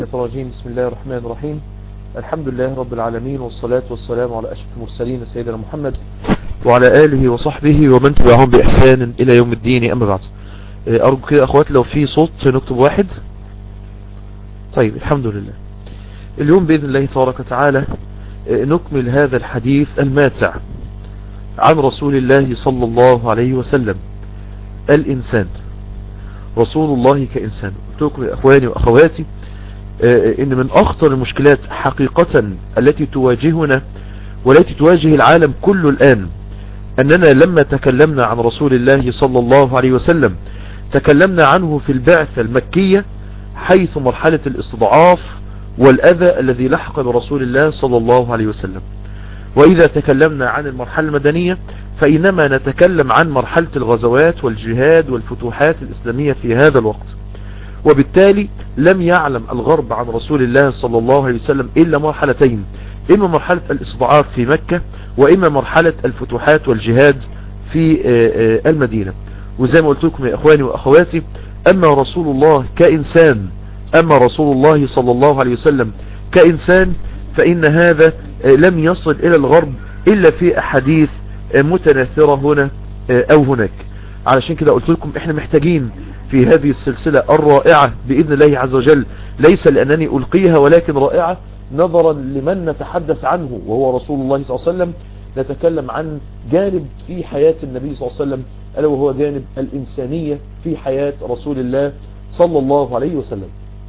الرجيم بسم الله الرحمن الرحيم الحمد لله رب العالمين والصلاة والسلام على أشرف المرسلين سيدنا محمد وعلى آله وصحبه ومن تبعهم بإحسان إلى يوم الدين أما بعد أرجو كده أخوات لو في صوت نكتب واحد طيب الحمد لله اليوم بإذن الله تبارك وتعالى نكمل هذا الحديث الماتع عن رسول الله صلى الله عليه وسلم الإنسان رسول الله كإنسان قلت لكم يا أخواني وأخواتي ان من اخطر المشكلات حقيقة التي تواجهنا والتي تواجه العالم كله الان اننا لما تكلمنا عن رسول الله صلى الله عليه وسلم تكلمنا عنه في البعثة المكية حيث مرحلة الاستضعاف والاذى الذي لحق برسول الله صلى الله عليه وسلم واذا تكلمنا عن المرحلة المدنية فانما نتكلم عن مرحلة الغزوات والجهاد والفتوحات الاسلامية في هذا الوقت وبالتالي لم يعلم الغرب عن رسول الله صلى الله عليه وسلم إلا مرحلتين إما مرحلة الاستضعاف في مكة وإما مرحلة الفتوحات والجهاد في المدينة وزي ما قلت لكم يا أخواني وأخواتي أما رسول الله كإنسان أما رسول الله صلى الله عليه وسلم كإنسان فإن هذا لم يصل إلى الغرب إلا في أحاديث متناثرة هنا أو هناك علشان كده قلت لكم احنا محتاجين في هذه السلسلة الرائعة بإذن الله عز وجل ليس لأنني ألقيها ولكن رائعة نظرا لمن نتحدث عنه وهو رسول الله صلى الله عليه وسلم نتكلم عن جانب في حياة النبي صلى الله عليه وسلم ألا وهو جانب الإنسانية في حياة رسول الله صلى الله عليه وسلم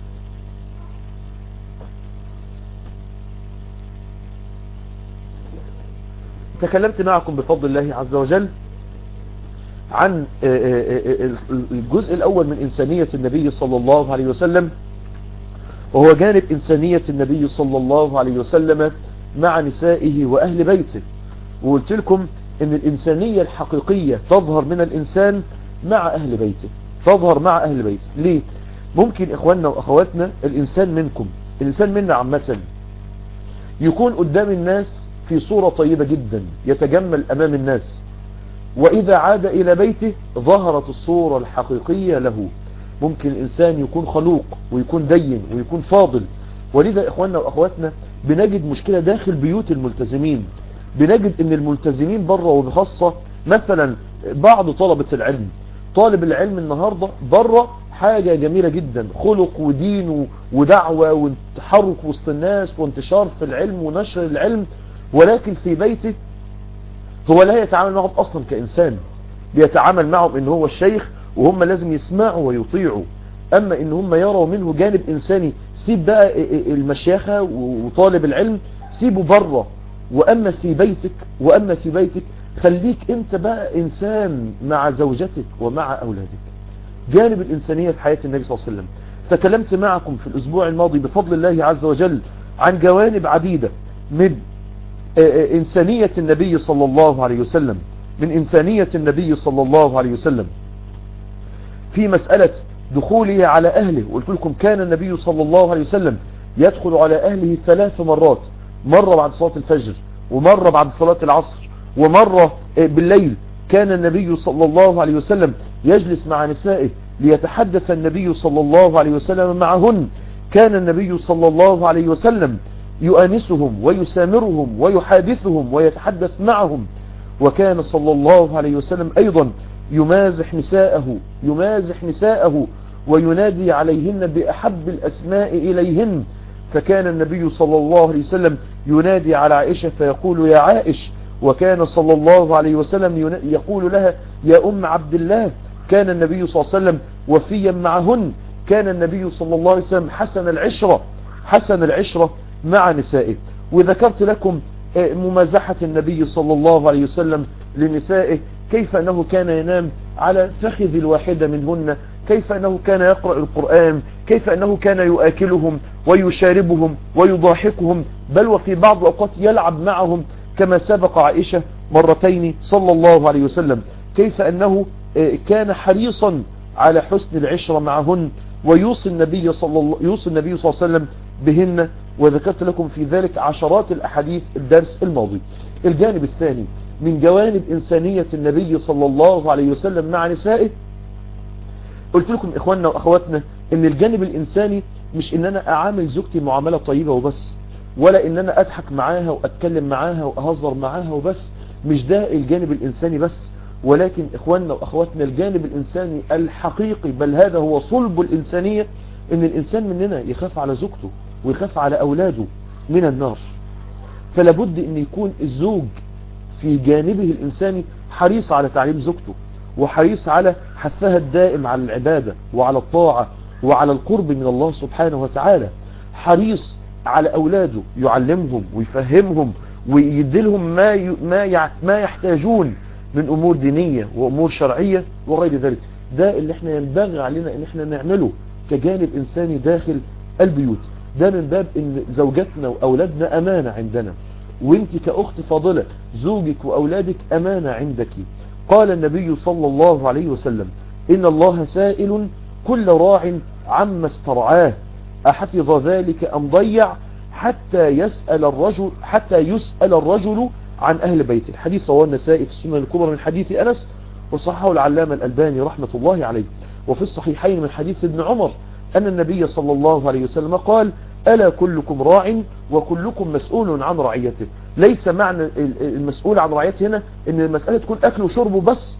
تكلمت معكم بفضل الله عز وجل عن الجزء الأول من إنسانية النبي صلى الله عليه وسلم وهو جانب إنسانية النبي صلى الله عليه وسلم مع نسائه وأهل بيته وقلت لكم أن الإنسانية الحقيقية تظهر من الإنسان مع أهل بيته تظهر مع أهل بيته ليه؟ ممكن إخواننا وأخواتنا الإنسان منكم الإنسان منا عامة يكون قدام الناس في صورة طيبة جدا يتجمل أمام الناس وإذا عاد إلى بيته ظهرت الصورة الحقيقية له ممكن الإنسان يكون خلوق ويكون دين ويكون فاضل ولذا إخواننا وأخواتنا بنجد مشكلة داخل بيوت الملتزمين بنجد أن الملتزمين بره وبخاصة مثلا بعض طلبة العلم طالب العلم النهاردة بره حاجة جميلة جدا خلق ودين ودعوة وتحرك وسط الناس وانتشار في العلم ونشر العلم ولكن في بيته هو لا يتعامل معهم اصلا كانسان بيتعامل معهم ان هو الشيخ وهم لازم يسمعوا ويطيعوا اما ان هم يروا منه جانب انساني سيب بقى المشيخة وطالب العلم سيبه بره واما في بيتك واما في بيتك خليك انت بقى انسان مع زوجتك ومع اولادك جانب الانسانية في حياة النبي صلى الله عليه وسلم تكلمت معكم في الاسبوع الماضي بفضل الله عز وجل عن جوانب عديدة من إنسانية النبي صلى الله عليه وسلم من إنسانية النبي صلى الله عليه وسلم في مسألة دخوله على أهله قلت لكم كان النبي صلى الله عليه وسلم يدخل على أهله ثلاث مرات مرة بعد صلاة الفجر ومرة بعد صلاة العصر ومرة بالليل كان النبي صلى الله عليه وسلم يجلس مع نسائه ليتحدث النبي صلى الله عليه وسلم معهن كان النبي صلى الله عليه وسلم يؤانسهم ويسامرهم ويحادثهم ويتحدث معهم وكان صلى الله عليه وسلم أيضا يمازح نساءه يمازح نساءه وينادي عليهن بأحب الأسماء إليهن فكان النبي صلى الله عليه وسلم ينادي على عائشة فيقول يا عائش وكان صلى الله عليه وسلم يقول لها يا أم عبد الله كان النبي صلى الله عليه وسلم وفيا معهن كان النبي صلى الله عليه وسلم حسن العشرة حسن العشرة مع نسائه وذكرت لكم ممازحة النبي صلى الله عليه وسلم لنسائه كيف أنه كان ينام على فخذ الواحدة منهن كيف أنه كان يقرأ القرآن كيف أنه كان يؤكلهم ويشاربهم ويضاحكهم بل وفي بعض الأوقات يلعب معهم كما سبق عائشة مرتين صلى الله عليه وسلم كيف أنه كان حريصا على حسن العشرة معهن ويوصي النبي صلى الله يوصي النبي صلى الله عليه وسلم بهن وذكرت لكم في ذلك عشرات الأحاديث الدرس الماضي الجانب الثاني من جوانب إنسانية النبي صلى الله عليه وسلم مع نسائه قلت لكم إخواننا وأخواتنا أن الجانب الإنساني مش ان انا اعامل زوجتي معاملة طيبة وبس ولا ان انا اضحك معاها واتكلم معاها واهزر معاها وبس مش ده الجانب الانساني بس ولكن اخواننا واخواتنا الجانب الانساني الحقيقي بل هذا هو صلب الانسانية ان الانسان مننا يخاف على زوجته ويخاف على اولاده من النار فلابد ان يكون الزوج في جانبه الانساني حريص على تعليم زوجته وحريص على حثها الدائم على العبادة وعلى الطاعة وعلى القرب من الله سبحانه وتعالى حريص على أولاده يعلمهم ويفهمهم ويديلهم ما ي... ما ي... ما يحتاجون من أمور دينية وأمور شرعية وغير ذلك ده اللي احنا ينبغي علينا ان احنا نعمله كجانب إنساني داخل البيوت ده من باب ان زوجاتنا وأولادنا أمانة عندنا وانت كأخت فاضلة زوجك وأولادك أمانة عندك قال النبي صلى الله عليه وسلم إن الله سائل كل راع عما استرعاه أحفظ ذلك أم ضيع حتى يسأل الرجل حتى يسأل الرجل عن أهل بيته حديث رواه النسائي في السنن الكبرى من حديث أنس وصححه العلامة الألباني رحمة الله عليه وفي الصحيحين من حديث ابن عمر أن النبي صلى الله عليه وسلم قال ألا كلكم راع وكلكم مسؤول عن رعيته ليس معنى المسؤول عن رعيته هنا ان المسألة تكون أكل وشرب بس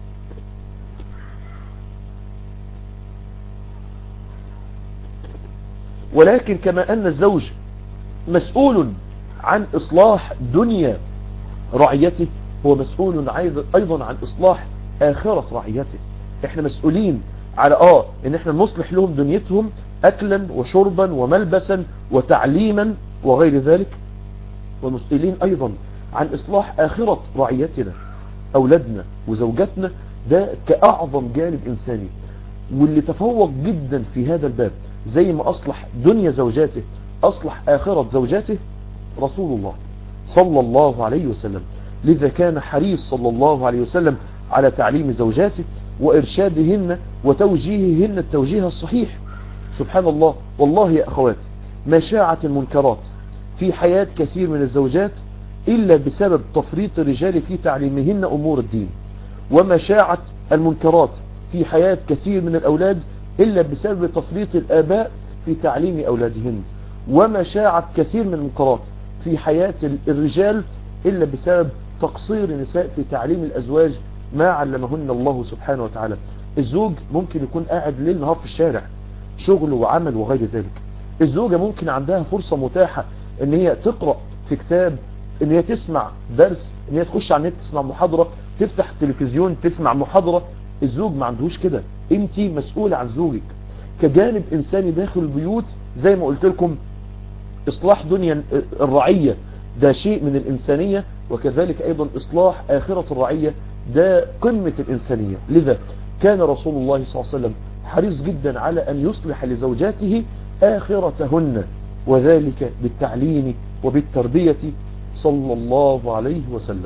ولكن كما أن الزوج مسؤول عن إصلاح دنيا رعيته هو مسؤول أيضا عن إصلاح آخرة رعيته احنا مسؤولين على اه ان احنا نصلح لهم دنيتهم اكلا وشربا وملبسا وتعليما وغير ذلك ومسؤولين ايضا عن اصلاح اخرة رعيتنا اولادنا وزوجاتنا ده كاعظم جانب انساني واللي تفوق جدا في هذا الباب زي ما اصلح دنيا زوجاته اصلح اخرة زوجاته رسول الله صلى الله عليه وسلم لذا كان حريص صلى الله عليه وسلم على تعليم زوجاته وإرشادهن وتوجيههن التوجيه الصحيح سبحان الله والله يا أخوات ما شاعت المنكرات في حياة كثير من الزوجات إلا بسبب تفريط الرجال في تعليمهن أمور الدين وما شاعت المنكرات في حياة كثير من الأولاد إلا بسبب تفريط الآباء في تعليم أولادهن وما شاعت كثير من المنكرات في حياة الرجال إلا بسبب تقصير النساء في تعليم الأزواج ما علمهن الله سبحانه وتعالى الزوج ممكن يكون قاعد ليل نهار في الشارع شغل وعمل وغير ذلك الزوجة ممكن عندها فرصة متاحة ان هي تقرأ في كتاب ان هي تسمع درس ان هي تخش على النت تسمع محاضرة تفتح التلفزيون تسمع محاضرة الزوج ما عندهوش كده انت مسؤولة عن زوجك كجانب انساني داخل البيوت زي ما قلت لكم اصلاح دنيا الرعية ده شيء من الانسانية وكذلك ايضا اصلاح اخرة الرعية ده قمة الإنسانية لذا كان رسول الله صلى الله عليه وسلم حريص جدا على أن يصلح لزوجاته آخرتهن وذلك بالتعليم وبالتربية صلى الله عليه وسلم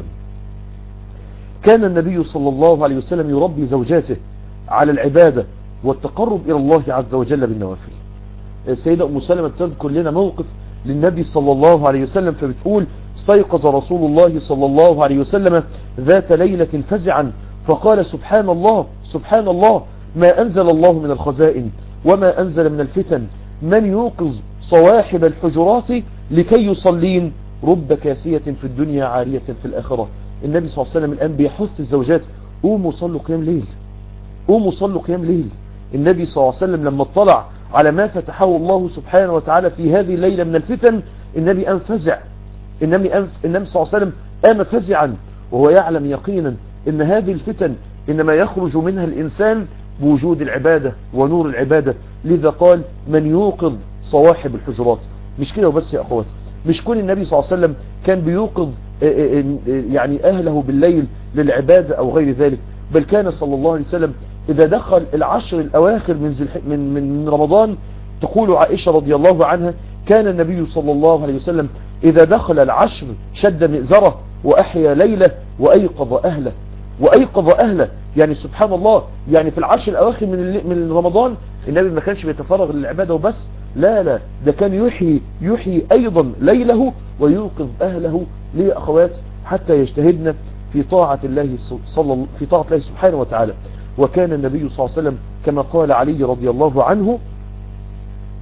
كان النبي صلى الله عليه وسلم يربي زوجاته على العبادة والتقرب إلى الله عز وجل بالنوافل السيدة أم سلمة بتذكر لنا موقف للنبي صلى الله عليه وسلم فبتقول استيقظ رسول الله صلى الله عليه وسلم ذات ليلة فزعا فقال سبحان الله سبحان الله ما أنزل الله من الخزائن وما أنزل من الفتن من يوقظ صواحب الحجرات لكي يصلين رب كاسية في الدنيا عارية في الآخرة النبي صلى الله عليه وسلم الآن بيحث الزوجات قوموا صلوا قيام ليل قوموا صلوا قيام ليل النبي صلى الله عليه وسلم لما اطلع على ما فتحه الله سبحانه وتعالى في هذه الليلة من الفتن النبي أنفزع النبي, أنف... النبي صلى الله عليه وسلم قام فزعا وهو يعلم يقينا ان هذه الفتن انما يخرج منها الانسان بوجود العبادة ونور العبادة لذا قال من يوقظ صواحب الحجرات مش كده وبس يا اخوات مش كون النبي صلى الله عليه وسلم كان بيوقظ يعني اهله بالليل للعبادة او غير ذلك بل كان صلى الله عليه وسلم اذا دخل العشر الاواخر من, من, من رمضان تقول عائشة رضي الله عنها كان النبي صلى الله عليه وسلم إذا دخل العشر شد مئزره وأحيا ليلة وأيقظ أهله وأيقظ أهله يعني سبحان الله يعني في العشر الأواخر من من رمضان النبي ما كانش بيتفرغ للعبادة وبس لا لا ده كان يحيي يحيي أيضا ليله ويوقظ أهله ليه أخوات حتى يجتهدن في طاعة الله صلى في طاعة الله سبحانه وتعالى وكان النبي صلى الله عليه وسلم كما قال علي رضي الله عنه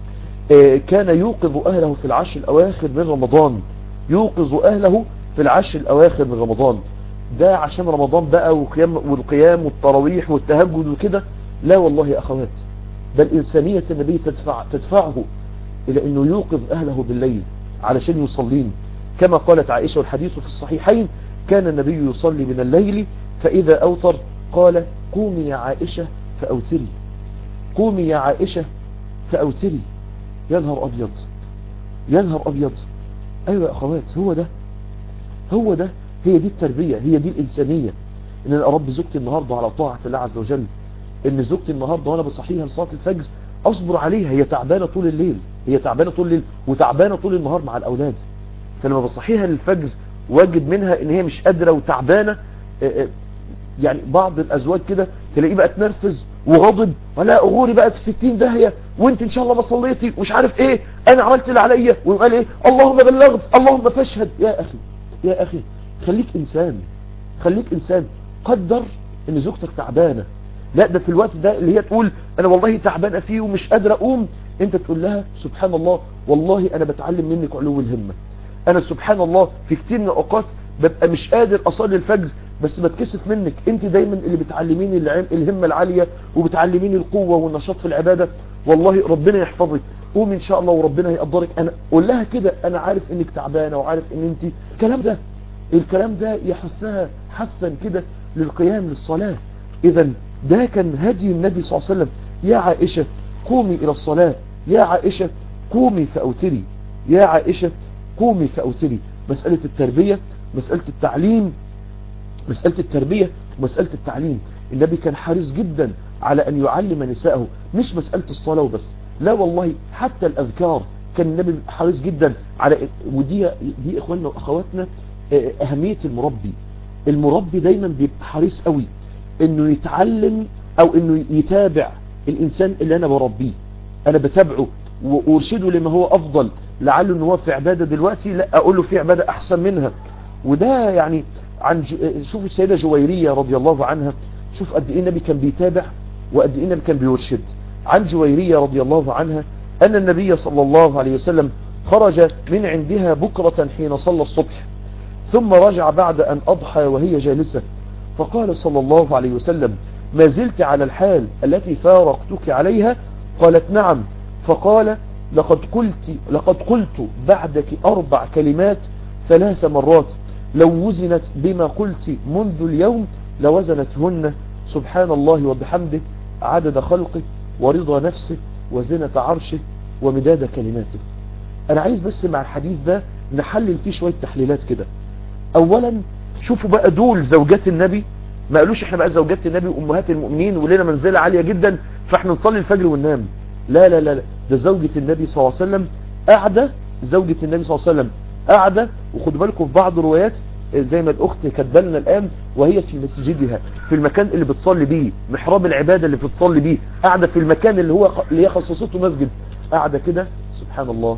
كان يوقظ أهله في العشر الأواخر من رمضان يوقظ أهله في العشر الأواخر من رمضان ده عشان رمضان بقى وقيام والقيام والتراويح والتهجد وكده لا والله يا أخوات بل إنسانية النبي تدفع تدفعه إلى أنه يوقظ أهله بالليل علشان يصلين كما قالت عائشة والحديث في الصحيحين كان النبي يصلي من الليل فإذا أوتر قال قومي يا عائشة فأوتري قومي يا عائشة فأوتري يا نهار أبيض يا نهار أبيض أيوة يا أخوات هو ده هو ده هي دي التربية هي دي الإنسانية إن أنا أربي زوجتي النهاردة على طاعة الله عز وجل إن زوجتي النهاردة وأنا بصحيها لصلاة الفجر أصبر عليها هي تعبانة طول الليل هي تعبانة طول الليل وتعبانة طول النهار مع الأولاد فلما بصحيها للفجر واجد منها إن هي مش قادرة وتعبانة يعني بعض الأزواج كده تلاقيه بقى تنرفز وغضب ولا أغوري بقى في 60 داهية وانت ان شاء الله ما صليتي ومش عارف ايه انا عملت اللي عليا وقال ايه اللهم بلغت اللهم فاشهد يا اخي يا اخي خليك انسان خليك انسان قدر ان زوجتك تعبانة لا ده في الوقت ده اللي هي تقول انا والله تعبانة فيه ومش قادرة اقوم انت تقول لها سبحان الله والله انا بتعلم منك علو الهمة انا سبحان الله في كتير من الاوقات ببقى مش قادر اصلي الفجر بس بتكسف منك انت دايما اللي بتعلميني الهمة العالية وبتعلميني القوة والنشاط في العبادة والله ربنا يحفظك قوم ان شاء الله وربنا يقدرك انا قول لها كده انا عارف انك تعبانة وعارف ان انت الكلام ده الكلام ده يحثها حثا كده للقيام للصلاة اذا ده كان هدي النبي صلى الله عليه وسلم يا عائشة قومي الى الصلاة يا عائشة قومي فاوتري يا عائشة قومي فاوتري مسألة التربية مسألة التعليم مسألة التربية ومسألة التعليم النبي كان حريص جدا على أن يعلم نسائه مش مسألة الصلاة وبس لا والله حتى الأذكار كان النبي حريص جدا على ودي دي إخواننا وأخواتنا أهمية المربي المربي دايما بيبقى حريص قوي انه يتعلم او انه يتابع الانسان اللي انا بربيه انا بتابعه وارشده لما هو افضل لعله ان هو في عبادة دلوقتي لا اقول له في عبادة احسن منها وده يعني عن شوف السيدة جويرية رضي الله عنها شوف قد ايه النبي كان بيتابع وقد ايه النبي كان بيرشد عن جويرية رضي الله عنها ان النبي صلى الله عليه وسلم خرج من عندها بكرة حين صلى الصبح ثم رجع بعد ان اضحى وهي جالسة فقال صلى الله عليه وسلم ما زلت على الحال التي فارقتك عليها قالت نعم فقال لقد قلت لقد قلت بعدك اربع كلمات ثلاث مرات لو وزنت بما قلت منذ اليوم لوزنتهن سبحان الله وبحمده عدد خلقه ورضا نفسه وزنة عرشه ومداد كلماته انا عايز بس مع الحديث ده نحلل فيه شوية تحليلات كده اولا شوفوا بقى دول زوجات النبي ما قالوش احنا بقى زوجات النبي وامهات المؤمنين ولنا منزلة عالية جدا فاحنا نصلي الفجر وننام لا لا لا لا ده زوجة النبي صلى الله عليه وسلم قاعدة زوجة النبي صلى الله عليه وسلم قاعدة وخدوا بالكم في بعض الروايات زي ما الاخت كاتبه لنا الان وهي في مسجدها في المكان اللي بتصلي بيه محراب العبادة اللي بتصلي بيه قاعدة في المكان اللي هو اللي هي خصصته مسجد قاعدة كده سبحان الله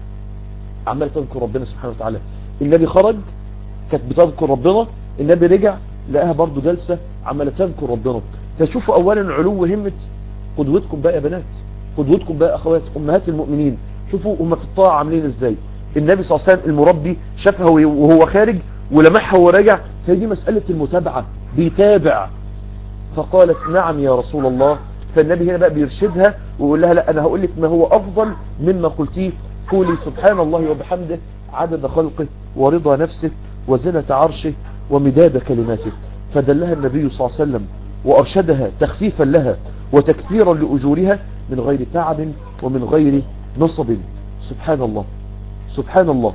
عمال تذكر ربنا سبحانه وتعالى النبي خرج كانت بتذكر ربنا النبي رجع لقاها برضو جلسة عمالة تذكر ربنا تشوفوا اولا علو همة قدوتكم بقى يا بنات قدوتكم بقى اخوات امهات المؤمنين شوفوا هم في الطاعة عاملين ازاي النبي صلى الله عليه وسلم المربي شافها وهو خارج ولمحها وراجع فهي دي مسألة المتابعة بيتابع فقالت نعم يا رسول الله فالنبي هنا بقى بيرشدها ويقول لها لا انا هقول لك ما هو افضل مما قلتيه قولي سبحان الله وبحمده عدد خلقه ورضا نفسه وزنة عرشه ومداد كلماته فدلها النبي صلى الله عليه وسلم وأرشدها تخفيفا لها وتكثيرا لأجورها من غير تعب ومن غير نصب سبحان الله سبحان الله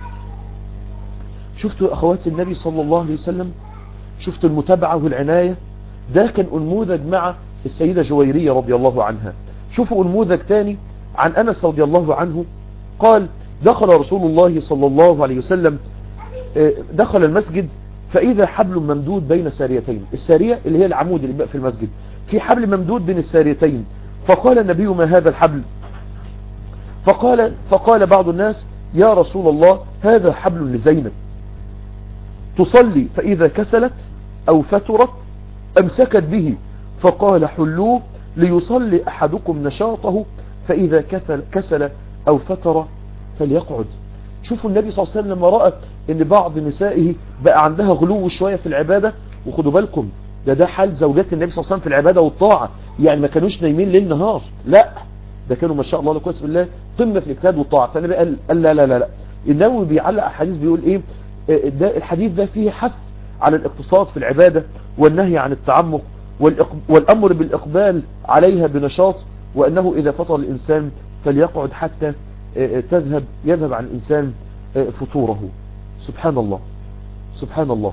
شفتوا أخوات النبي صلى الله عليه وسلم شفتوا المتابعة والعناية ده كان أنموذج مع السيدة جويرية رضي الله عنها شوفوا أنموذج تاني عن أنس رضي الله عنه قال دخل رسول الله صلى الله عليه وسلم دخل المسجد فإذا حبل ممدود بين ساريتين السارية اللي هي العمود اللي بقى في المسجد في حبل ممدود بين الساريتين فقال النبي ما هذا الحبل فقال, فقال بعض الناس يا رسول الله هذا حبل لزينب تصلي فإذا كسلت أو فترت أمسكت به فقال حلوه ليصلي أحدكم نشاطه فإذا كسل, كسل أو فتر فليقعد شوفوا النبي صلى الله عليه وسلم لما رأى ان بعض نسائه بقى عندها غلو شوية في العبادة وخدوا بالكم ده ده حال زوجات النبي صلى الله عليه وسلم في العبادة والطاعة يعني ما كانوش نايمين ليل نهار لا ده كانوا ما شاء الله لا قوه بالله قمه في الاجتهاد والطاعه فالنبي قال, قال لا لا لا لا النووي بيعلق احاديث بيقول ايه ده الحديث ده فيه حث على الاقتصاد في العبادة والنهي عن التعمق والامر بالاقبال عليها بنشاط وانه اذا فطر الانسان فليقعد حتى تذهب يذهب عن الانسان فطوره سبحان الله سبحان الله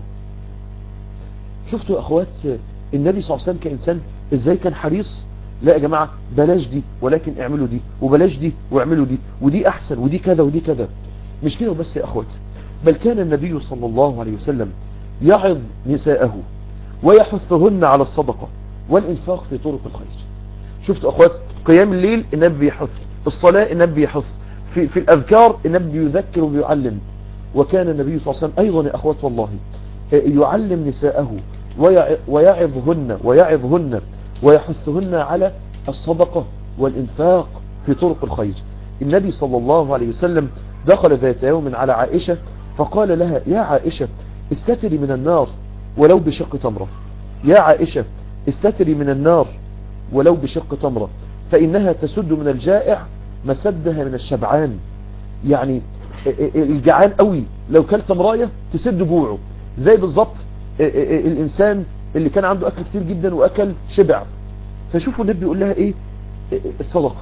شفتوا يا اخوات النبي صلى الله عليه وسلم كانسان ازاي كان حريص لا يا جماعة بلاش دي ولكن اعملوا دي وبلاش دي واعملوا دي ودي احسن ودي كذا ودي كذا مش كده بس يا اخواتي بل كان النبي صلى الله عليه وسلم يعظ نساءه ويحثهن على الصدقة والانفاق في طرق الخير شفتوا اخوات قيام الليل النبي بيحث الصلاة النبي بيحث في, في الاذكار النبي بيذكر وبيعلم وكان النبي صلى الله عليه وسلم ايضا يا اخوات والله يعلم نساءه ويعظهن ويعظهن ويحثهن على الصدقة والإنفاق في طرق الخير النبي صلى الله عليه وسلم دخل ذات يوم على عائشة فقال لها يا عائشة استتري من النار ولو بشق تمرة يا عائشة استتري من النار ولو بشق تمرة فإنها تسد من الجائع مسدها من الشبعان يعني الجعان قوي لو كل تمراية تسد جوعه زي بالظبط الإنسان اللي كان عنده أكل كتير جدا وأكل شبع فشوفوا النبي يقول لها إيه الصدقة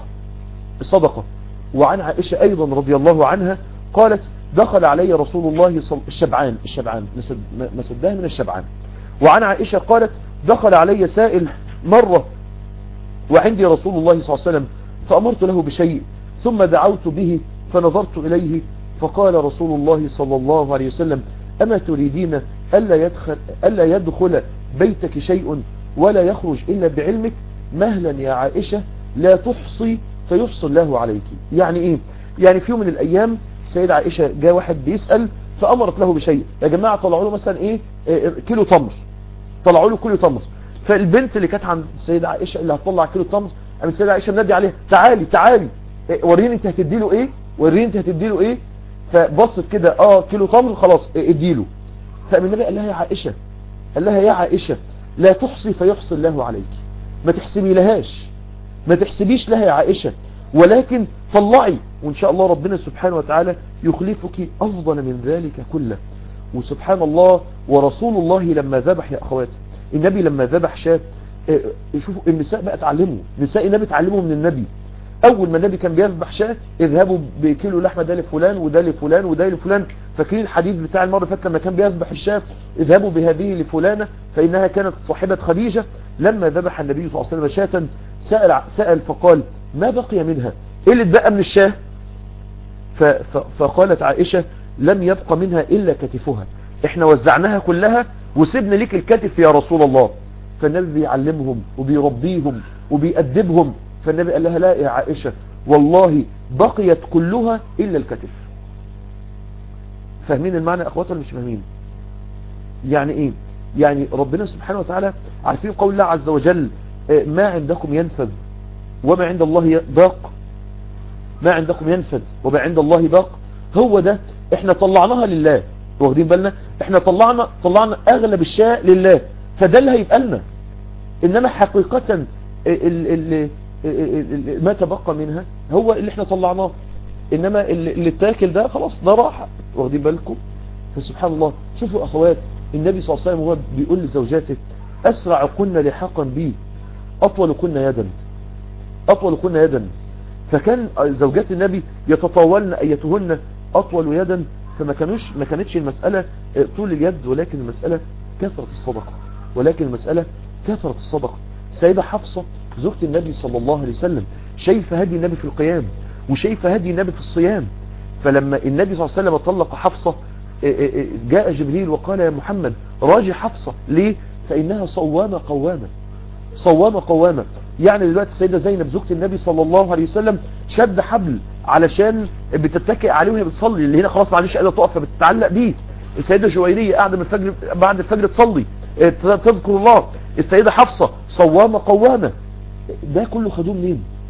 الصدقة وعن عائشة أيضا رضي الله عنها قالت دخل علي رسول الله صل... الشبعان الشبعان مسدها من الشبعان وعن عائشة قالت دخل علي سائل مرة وعندي رسول الله صلى الله عليه وسلم فأمرت له بشيء ثم دعوت به فنظرت إليه فقال رسول الله صلى الله عليه وسلم أما تريدين ألا يدخل, ألا يدخل بيتك شيء ولا يخرج إلا بعلمك مهلا يا عائشة لا تحصي فيحصي الله عليك يعني إيه يعني في يوم من الأيام سيدة عائشة جاء واحد بيسأل فأمرت له بشيء يا جماعة طلعوا له مثلا إيه, إيه كيلو تمر طلعوا له كيلو تمر فالبنت اللي كانت عند السيدة عائشة اللي هتطلع كيلو تمر قامت السيدة عائشة منادي عليها تعالي تعالي إيه وريني انت هتدي له ايه وريني انت هتدي له ايه فبصت كده اه كيلو تمر خلاص إيه اديله فقام النبي قال لها يا عائشة قال لها يا عائشة لا تحصي فيحصي الله عليك ما تحسبي لهاش ما تحسبيش لها يا عائشة ولكن طلعي وان شاء الله ربنا سبحانه وتعالى يخلفك افضل من ذلك كله وسبحان الله ورسول الله لما ذبح يا اخواتي النبي لما ذبح شاة شوفوا النساء بقى اتعلموا نساء النبي اتعلموا من النبي اول ما النبي كان بيذبح شاة اذهبوا بكيلو لحمه ده لفلان وده لفلان وده لفلان فاكرين الحديث بتاع المره اللي فاتت لما كان بيذبح الشاة اذهبوا بهذه لفلانه فانها كانت صاحبه خديجه لما ذبح النبي صلى الله عليه وسلم شاة سأل سأل فقال ما بقي منها ايه اللي اتبقى من الشاة فقالت عائشة لم يبق منها الا كتفها احنا وزعناها كلها وسيبنا ليك الكتف يا رسول الله فالنبي بيعلمهم وبيربيهم وبيأدبهم فالنبي قال لها لا يا عائشة والله بقيت كلها إلا الكتف فاهمين المعنى أخوات ولا مش فاهمين يعني إيه يعني ربنا سبحانه وتعالى عارفين قول الله عز وجل ما عندكم ينفذ وما عند الله باق ما عندكم ينفذ وما عند الله باق هو ده احنا طلعناها لله واخدين بالنا احنا طلعنا طلعنا اغلب الشيء لله فده اللي هيبقى لنا انما حقيقة ال ال ما تبقى منها هو اللي احنا طلعناه انما اللي اتاكل ده خلاص ده راح واخدين بالكم فسبحان الله شوفوا اخوات النبي صلى الله عليه وسلم هو بيقول لزوجاته اسرع كنا لحقا بي اطول كنا يدا اطول كنا يدا فكان زوجات النبي يتطاولن ايتهن اطول يدا فما كانوش ما كانتش المسألة طول اليد ولكن المسألة كثرة الصدقة ولكن المسألة كثرة الصدقة السيدة حفصة زوجة النبي صلى الله عليه وسلم شايفة هدي النبي في القيام وشايفة هدي النبي في الصيام فلما النبي صلى الله عليه وسلم طلق حفصة جاء جبريل وقال يا محمد راجع حفصة ليه فإنها صوامة قوامة صوامة قوامة يعني دلوقتي السيدة زينب زوجة النبي صلى الله عليه وسلم شد حبل علشان بتتكئ عليه وهي بتصلي اللي هنا خلاص معلش قادره تقف فبتتعلق بيه السيدة جويرية قاعدة من الفجر بعد الفجر تصلي تذكر الله السيدة حفصة صوامة قوامة ده كله خدوه منين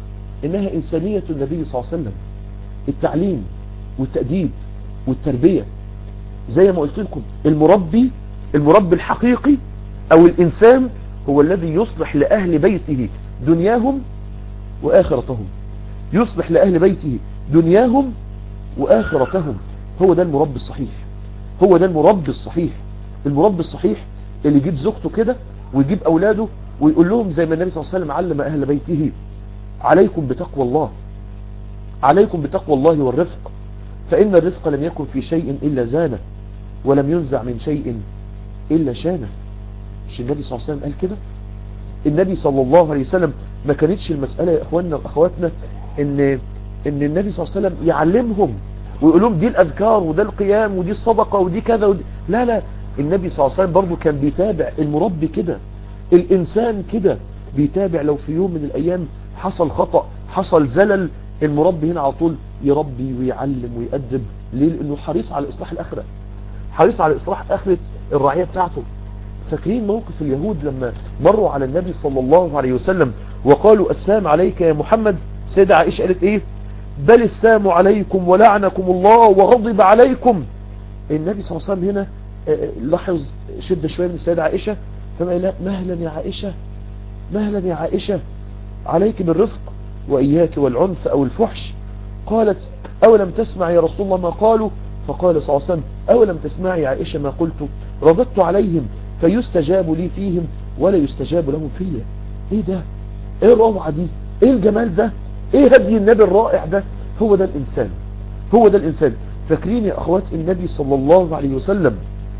إنها إنسانية النبي صلى الله عليه وسلم التعليم والتأديب والتربية زي ما قلت لكم المربي المربي الحقيقي أو الإنسان هو الذي يصلح لأهل بيته دنياهم وآخرتهم يصلح لأهل بيته دنياهم وآخرتهم هو ده المربي الصحيح هو ده المربي الصحيح المربي الصحيح اللي يجيب زوجته كده ويجيب أولاده ويقول لهم زي ما النبي صلى الله عليه وسلم علم أهل بيته عليكم بتقوى الله عليكم بتقوى الله والرفق فإن الرفق لم يكن في شيء إلا زانه ولم ينزع من شيء إلا شانه مش النبي صلى الله عليه وسلم قال كده النبي صلى الله عليه وسلم ما كانتش المسألة يا إخواننا وأخواتنا إن, إن النبي صلى الله عليه وسلم يعلمهم ويقول لهم دي الأذكار وده القيام ودي الصدقة ودي كذا ودي لا لا النبي صلى الله عليه وسلم برضو كان بيتابع المربي كده الإنسان كده بيتابع لو في يوم من الأيام حصل خطأ حصل زلل المربي هنا على طول يربي ويعلم ويأدب ليه لأنه حريص على إصلاح الآخرة حريص على إصلاح آخرة الرعية بتاعته فاكرين موقف اليهود لما مروا على النبي صلى الله عليه وسلم وقالوا السلام عليك يا محمد سيدة عائشة قالت ايه بل السلام عليكم ولعنكم الله وغضب عليكم النبي صلى الله عليه وسلم هنا لاحظ شدة شوية من السيدة عائشة فما لا مهلا يا عائشة مهلا يا عائشة عليك بالرفق وإياك والعنف أو الفحش قالت أولم تسمع يا رسول الله ما قالوا فقال صلى الله عليه وسلم أولم تسمعي يا عائشة ما قلت رددت عليهم فيستجاب لي فيهم ولا يستجاب لهم فيا ايه ده ايه الروعة دي ايه الجمال ده ايه هدي النبي الرائع ده هو ده الانسان هو ده الانسان فاكرين يا اخوات النبي صلى الله عليه وسلم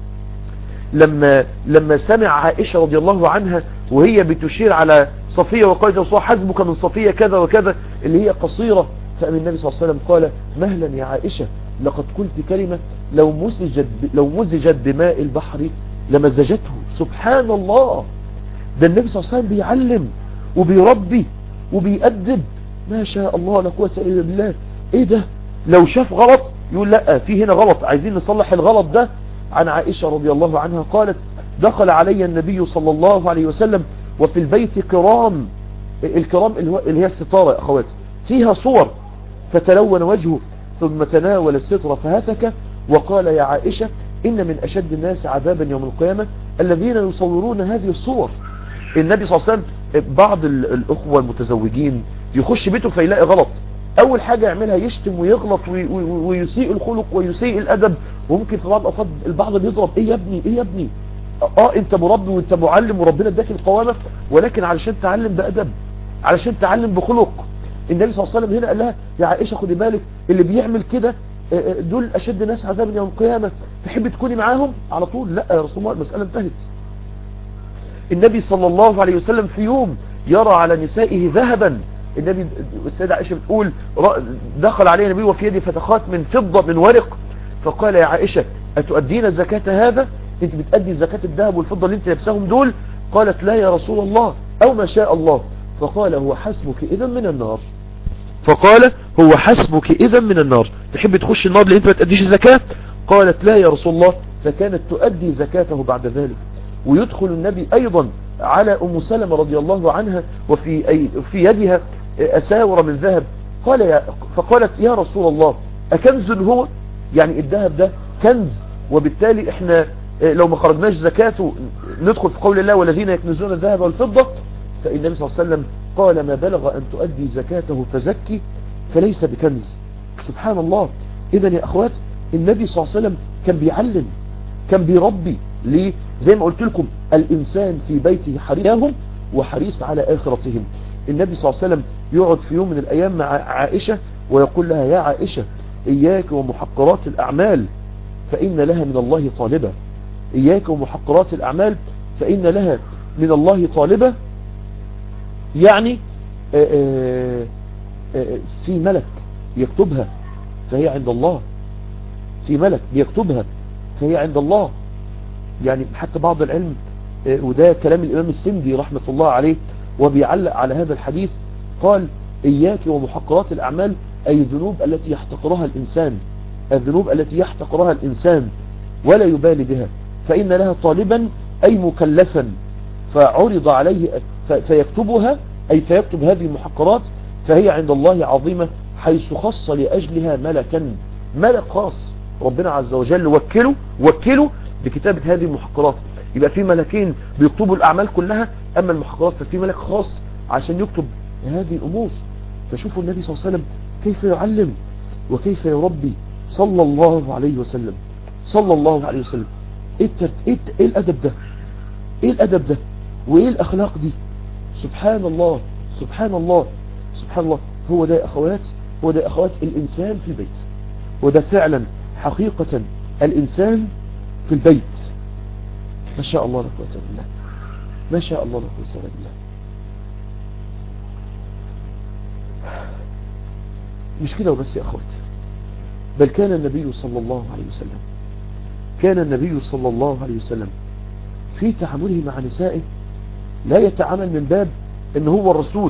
لما لما سمع عائشة رضي الله عنها وهي بتشير على صفية وقالت رسول حسبك من صفية كذا وكذا اللي هي قصيرة فأم النبي صلى الله عليه وسلم قال مهلا يا عائشة لقد قلت كلمة لو مزجت لو مزجت بماء البحر لمزجته سبحان الله ده النبي صلى الله عليه وسلم بيعلم وبيربي وبيأدب ما شاء الله لا قوه الا بالله ايه ده لو شاف غلط يقول لا في هنا غلط عايزين نصلح الغلط ده عن عائشة رضي الله عنها قالت دخل علي النبي صلى الله عليه وسلم وفي البيت كرام الكرام اللي هي الستارة يا أخوات فيها صور فتلون وجهه ثم تناول الستر فهتك وقال يا عائشة إن من أشد الناس عذابا يوم القيامة الذين يصورون هذه الصور النبي صلى الله عليه وسلم بعض الأخوة المتزوجين يخش بيته فيلاقي غلط أول حاجة يعملها يشتم ويغلط ويسيء الخلق ويسيء الأدب وممكن في بعض الأوقات البعض بيضرب إيه يا ابني إيه يا ابني اه انت مربي وانت معلم وربنا اداك القوامة ولكن علشان تعلم بأدب علشان تعلم بخلق النبي صلى الله عليه وسلم هنا قال لها يا عائشة خدي بالك اللي بيعمل كده دول أشد ناس عذابا يوم القيامة تحب تكوني معاهم على طول لا يا رسول الله المسألة انتهت النبي صلى الله عليه وسلم في يوم يرى على نسائه ذهبا النبي السيدة عائشة بتقول دخل عليه النبي وفي يدي فتخات من فضة من ورق فقال يا عائشة أتؤدين زكاة هذا انت بتأدي زكاة الذهب والفضة اللي انت لابسهم دول قالت لا يا رسول الله أو ما شاء الله فقال هو حسبك إذا من النار فقال هو حسبك إذا من النار تحب تخش النار لأن انت ما تأديش الزكاة قالت لا يا رسول الله فكانت تؤدي زكاته بعد ذلك ويدخل النبي أيضا على أم سلمة رضي الله عنها وفي أي في يدها أساور من ذهب قال يا فقالت يا رسول الله أكنز هو يعني الذهب ده كنز وبالتالي احنا لو ما خرجناش زكاته ندخل في قول الله والذين يكنزون الذهب والفضة فالنبي صلى الله عليه وسلم قال ما بلغ أن تؤدي زكاته فزكي فليس بكنز سبحان الله إذا يا أخوات النبي صلى الله عليه وسلم كان بيعلم كان بيربي ليه زي ما قلت لكم الإنسان في بيته حريصهم وحريص على آخرتهم النبي صلى الله عليه وسلم يقعد في يوم من الأيام مع عائشة ويقول لها يا عائشة إياك ومحقرات الأعمال فإن لها من الله طالبة إياك ومحقرات الأعمال فإن لها من الله طالبة يعني آآ آآ في ملك يكتبها فهي عند الله في ملك بيكتبها فهي عند الله يعني حتى بعض العلم وده كلام الإمام السندي رحمة الله عليه وبيعلق على هذا الحديث قال إياك ومحقرات الأعمال أي الذنوب التي يحتقرها الإنسان الذنوب التي يحتقرها الإنسان ولا يبالي بها فإن لها طالبا أي مكلفا فعرض عليه فيكتبها أي فيكتب هذه المحقرات فهي عند الله عظيمة حيث خص لأجلها ملكا ملك خاص ربنا عز وجل وكله وكله بكتابة هذه المحقرات يبقى في ملكين بيكتبوا الأعمال كلها أما المحقرات ففي ملك خاص عشان يكتب هذه الأمور فشوفوا النبي صلى الله عليه وسلم كيف يعلم وكيف يربي صلى الله عليه وسلم صلى الله عليه وسلم ايه, الترت... ايه, إيه الادب ده ايه الادب ده وايه الاخلاق دي سبحان الله سبحان الله سبحان الله هو ده يا اخوات هو ده يا اخوات الانسان في البيت وده فعلا حقيقة الانسان في البيت ما شاء الله لا قوه الا بالله ما شاء الله لا قوه الا بالله مش كده وبس يا اخوات بل كان النبي صلى الله عليه وسلم كان النبي صلى الله عليه وسلم في تعامله مع نسائه لا يتعامل من باب ان هو الرسول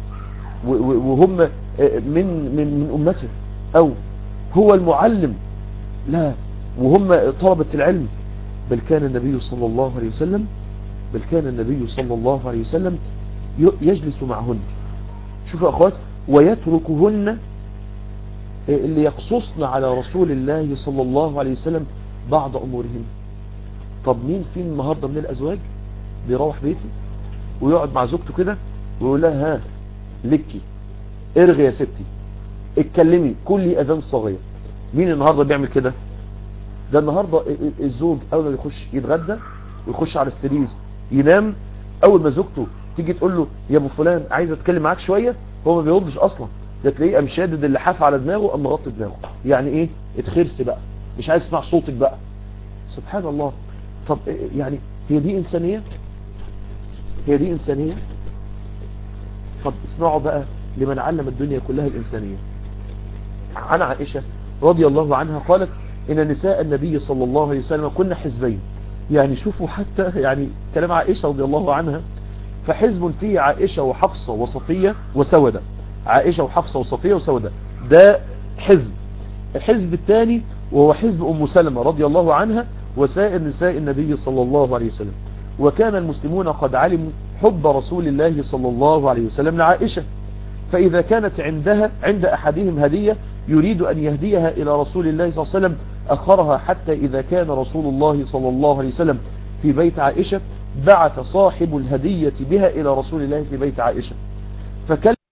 وهم من من من امته او هو المعلم لا وهم طلبة العلم بل كان النبي صلى الله عليه وسلم بل كان النبي صلى الله عليه وسلم يجلس معهن شوفوا اخوات ويتركهن اللي يقصصن على رسول الله صلى الله عليه وسلم بعض امورهم طب مين فين النهارده من الازواج بيروح بيته ويقعد مع زوجته كده ويقول لها ها لكي ارغي يا ستي اتكلمي كلي اذان صغير مين النهارده بيعمل كده ده النهارده الزوج اول ما يخش يتغدى ويخش على السرير ينام اول ما زوجته تيجي تقول له يا ابو فلان عايز اتكلم معاك شويه هو ما بيردش اصلا ده تلاقيه قام شادد اللحاف على دماغه قام مغطي دماغه يعني ايه اتخرس بقى مش عايز اسمع صوتك بقى سبحان الله طب يعني هي دي انسانيه هي دي انسانيه طب اسمعوا بقى لمن علم الدنيا كلها الانسانيه عن عائشه رضي الله عنها قالت ان نساء النبي صلى الله عليه وسلم كنا حزبين يعني شوفوا حتى يعني كلام عائشه رضي الله عنها فحزب فيه عائشه وحفصه وصفيه وسوده عائشة وحفصة وصفية وسودة ده حزب الحزب الثاني وهو حزب أم سلمة رضي الله عنها وسائر نساء النبي صلى الله عليه وسلم وكان المسلمون قد علموا حب رسول الله صلى الله عليه وسلم لعائشة فإذا كانت عندها عند أحدهم هدية يريد أن يهديها إلى رسول الله صلى الله عليه وسلم أخرها حتى إذا كان رسول الله صلى الله عليه وسلم في بيت عائشة بعث صاحب الهدية بها إلى رسول الله في بيت عائشة فكان